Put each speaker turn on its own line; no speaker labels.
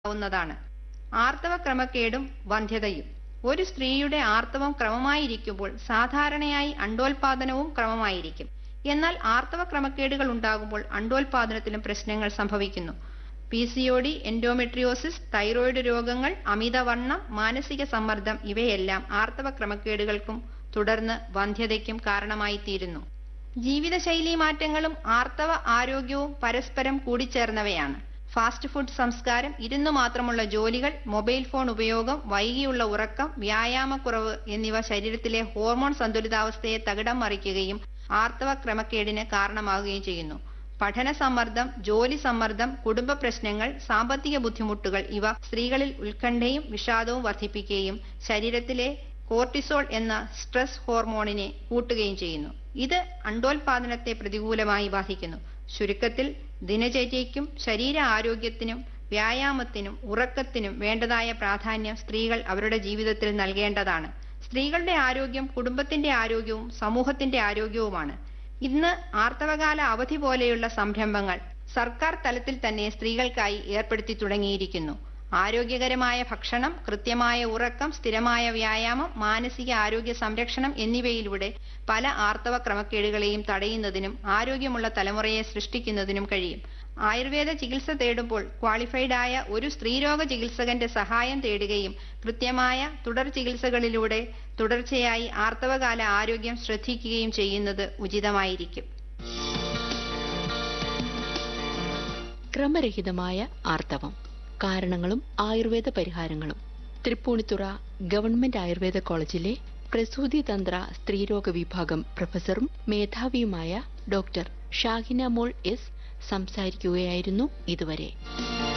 വുന്നതാണ് ആർത്തവ ക്രമക്കേടും വന്ധ്യതയും ഒരു സ്ത്രീയുടെ ആർത്തവം ക്രമമായിരിക്കുമ്പോൾ സാധാരണയായി അണ്ടോൽപാദനവും ക്രമമായിരിക്കും എന്നാൽ ആർത്തവ ക്രമക്കേടുകൾ ഉണ്ടാകുമ്പോൾ അണ്ടോൽപാദനത്തിലും പ്രശ്നങ്ങൾ സംഭവിക്കുന്നു P C O D endometriosis thyroid രോഗങ്ങൾ അമിതവണ്ണം മാനസിക സമ്മർദ്ദം ഇവയെല്ലാം ആർത്തവ ക്രമക്കേടുകൾക്കും തുടർന്ന് വന്ധ്യതയ്ക്കും കാരണമായി തീരുന്നു ജീവിതശൈലീ മാറ്റങ്ങളും ആർത്തവ ആരോഗ്യവും പരസ്പരം കൂടിച്ചേർന്നവയാണ് ഫാസ്റ്റ് ഫുഡ് സംസ്കാരം ഇരുന്നു മാത്രമുള്ള ജോലികൾ മൊബൈൽ ഫോൺ ഉപയോഗം വൈകിയുള്ള ഉറക്കം വ്യായാമക്കുറവ് എന്നിവ ശരീരത്തിലെ ഹോർമോൺ സന്തുലിതാവസ്ഥയെ തകിടം മറിക്കുകയും ആർത്തവ ക്രമക്കേടിന് കാരണമാവുകയും ചെയ്യുന്നു പഠന സമ്മർദ്ദം ജോലി സമ്മർദ്ദം കുടുംബ പ്രശ്നങ്ങൾ സാമ്പത്തിക ബുദ്ധിമുട്ടുകൾ ഇവ സ്ത്രീകളിൽ ഉത്കണ്ഠയും വിഷാദവും വർദ്ധിപ്പിക്കുകയും ശരീരത്തിലെ കോർട്ടിസോൾ എന്ന സ്ട്രെസ് ഹോർമോണിനെ കൂട്ടുകയും ചെയ്യുന്നു ഇത് അണ്ടോൽപാദനത്തെ പ്രതികൂലമായി ബാധിക്കുന്നു ചുരുക്കത്തിൽ ദിനചര്യയ്ക്കും ശരീര ആരോഗ്യത്തിനും വ്യായാമത്തിനും ഉറക്കത്തിനും വേണ്ടതായ പ്രാധാന്യം സ്ത്രീകൾ അവരുടെ ജീവിതത്തിൽ നൽകേണ്ടതാണ് സ്ത്രീകളുടെ ആരോഗ്യം കുടുംബത്തിന്റെ ആരോഗ്യവും സമൂഹത്തിന്റെ ആരോഗ്യവുമാണ് ഇന്ന് ആർത്തവകാല അവധി പോലെയുള്ള സംരംഭങ്ങൾ സർക്കാർ തലത്തിൽ തന്നെ സ്ത്രീകൾക്കായി ഏർപ്പെടുത്തി തുടങ്ങിയിരിക്കുന്നു ആരോഗ്യകരമായ ഭക്ഷണം കൃത്യമായ ഉറക്കം സ്ഥിരമായ വ്യായാമം മാനസിക ആരോഗ്യ സംരക്ഷണം എന്നിവയിലൂടെ പല ആർത്തവ ക്രമക്കേടുകളെയും തടയുന്നതിനും ആരോഗ്യമുള്ള തലമുറയെ സൃഷ്ടിക്കുന്നതിനും കഴിയും ആയുർവേദ ചികിത്സ തേടുമ്പോൾ ക്വാളിഫൈഡ് ആയ ഒരു സ്ത്രീരോഗ ചികിത്സകന്റെ സഹായം തേടുകയും കൃത്യമായ തുടർ ചികിത്സകളിലൂടെ തുടർച്ചയായി ആർത്തവകാല ആരോഗ്യം ശ്രദ്ധിക്കുകയും ചെയ്യുന്നത് ഉചിതമായിരിക്കും
ക്രമരഹിതമായ ആർത്തവം കാരണങ്ങളും ആയുർവേദ പരിഹാരങ്ങളും തൃപ്പൂണിത്തുറ ഗവൺമെന്റ് ആയുർവേദ കോളേജിലെ പ്രസൂതി തന്ത്ര സ്ത്രീരോഗ വിഭാഗം പ്രൊഫസറും മേധാവിയുമായ ഡോക്ടർ ഷാഹിന മോൾ എസ് സംസാരിക്കുകയായിരുന്നു ഇതുവരെ